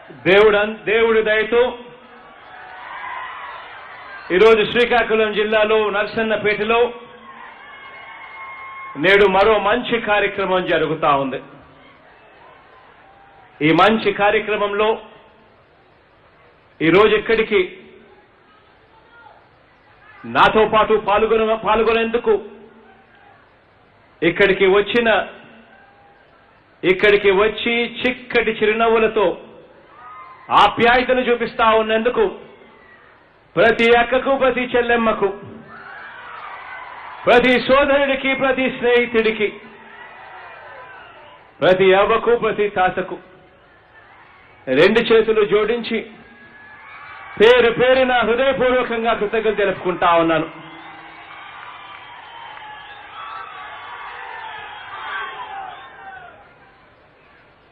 దేవుడు దేవుడి దయతో ఈరోజు శ్రీకాకుళం జిల్లాలో నర్సన్నపేటలో నేడు మరో మంచి కార్యక్రమం జరుగుతా ఉంది ఈ మంచి కార్యక్రమంలో ఈరోజు ఇక్కడికి నాతో పాటు పాల్గొన పాల్గొనేందుకు ఇక్కడికి వచ్చిన ఇక్కడికి వచ్చి చిక్కటి చిరునవ్వులతో ఆప్యాయతను చూపిస్తా ఉన్నందుకు ప్రతి అక్కకు ప్రతి చెల్లెమ్మకు ప్రతి సోదరుడికి ప్రతి స్నేహితుడికి ప్రతి అవ్వకు ప్రతి తాతకు రెండు చేతులు జోడించి పేరు పేరున హృదయపూర్వకంగా కృతజ్ఞత తెలుపుకుంటా ఉన్నాను